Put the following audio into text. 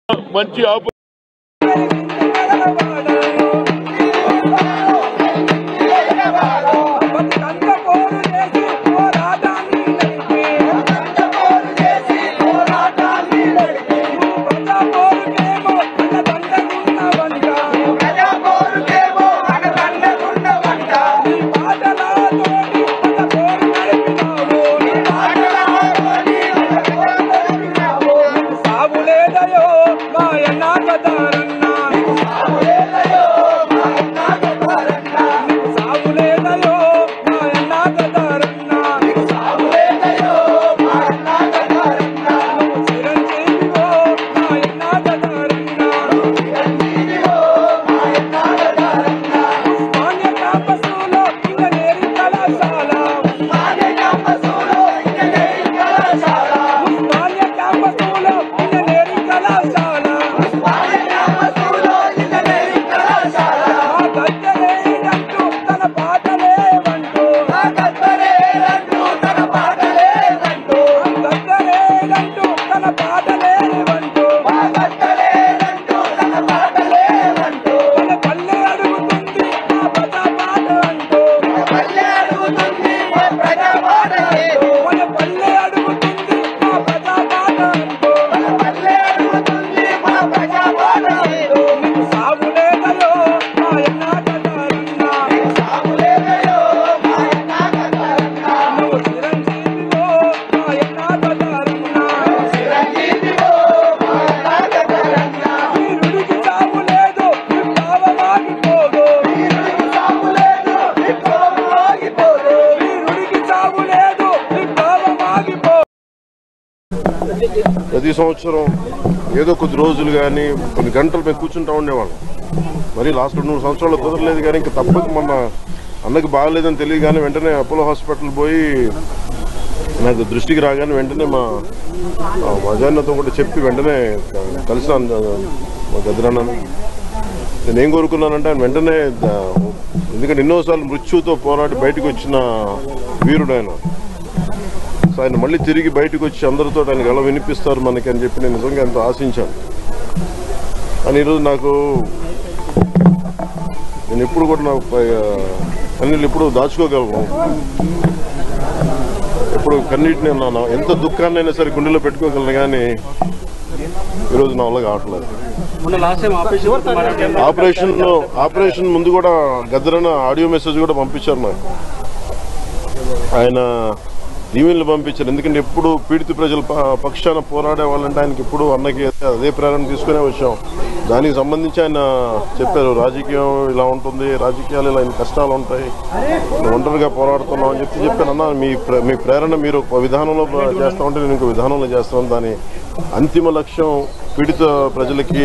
మంచి ఆపు సాగులేదయో మాయన్న కదారన్నా సాగులేదయో మాయన్న కదారన్నా చిరంజీవివో మాయన్న కదారన్నా ఉస్మానియా క్యాంపస్లో ఇంజనీరింగ్ కళాశాల ఉస్మానియా క్యాంపస్లో ఇంజనీరింగ్ కళాశాల మా గద్దలేదంటూ తన పాటలేవంటూ మా గద్దలేదంటూ తన పాటలేవంటూ మన పల్లె అడుగుతుంది మా ప్రజా పాట అంటూ మన పల్లె అడుగుతుంది మా ప్రజా పాట అంటూ నీకు సాగులేదయో మాయన్న కదారన్నా నువ్వు చిరంజీవివో మాయన్న కదారన్నా వీరుడికి సాగు లేదు విప్లవమాగిపోదు వీరుడికి సాగు లేదు విప్లవమాగిపోదు ప్రతి సంవత్సరం ఏదో కొద్ది రోజులు కానీ కొన్ని గంటలు మేము కూర్చుంటా ఉండేవాళ్ళం మరి లాస్ట్ రెండు మూడు సంవత్సరాలు కుదరలేదు కానీ ఇంకా తప్పక మొన్న అన్నకి బాగలేదని తెలియగానే వెంటనే అపోలో హాస్పిటల్ పోయి నాకు దృష్టికి రాగానే వెంటనే మా ఆ, మా అజాన్నతో కూడా చెప్పి వెంటనే కలిసాను మా గదిరన్నను నేను ఏం కోరుకున్నానంటే ఆయన వెంటనే ద- ఎందుకంటే ఎన్నోసార్లు మృత్యువుతో పోరాడి బయటకు వచ్చిన వీరుడు ఆయన సో ఆయన మళ్ళీ తిరిగి బయటకు వచ్చి అందరితో ఆయన ఎలా వినిపిస్తారు మనకి అని చెప్పి నేను నిజంగా ఎంతో ఆశించాను కానీ ఈరోజు నాకు నేను ఎప్పుడు కూడా నాకు కన్నీళ్ళు ఎప్పుడు దాచుకోగలను ఎప్పుడు కన్నీటిని నా నా- ఎంత దుఃఖాన్నైనా సరే గుండెలో పెట్టుకోగలను కానీ ఈరోజు నా వల్ల కావట్లేదు మొన్న last time operation operation operation ముందు కూడా గద్దరన ఆడియో మెసేజ్ కూడా పంపించారు నాకు ఆయన దీవెనలు పంపించారు ఎందుకంటే ఎప్పుడు పీడిత ప్రజల ప- పక్షాన పోరాడే వాళ్ళంటే ఆయనకి ఎప్పుడు అన్నకి అదే ప్రేరణ తీసుకునే వచ్చాం దానికి సంబంధించి ఆయన చెప్పారు రాజకీయం ఇలా ఉంటుంది రాజకీయాలు ఇలా ఇన్ని కష్టాలు ఉంటాయి నువ్వు ఒంటరిగా పోరాడుతున్నావు అని చెప్పి చెప్పాను అన్న మీ ప్ర- మీ ప్రేరణ మీరు ఒక విధానంలో చేస్తా ఉంటే నేను ఇంకో విధానంలో చేస్తాను దాని అంతిమ లక్ష్యం పీడిత ప్రజలకి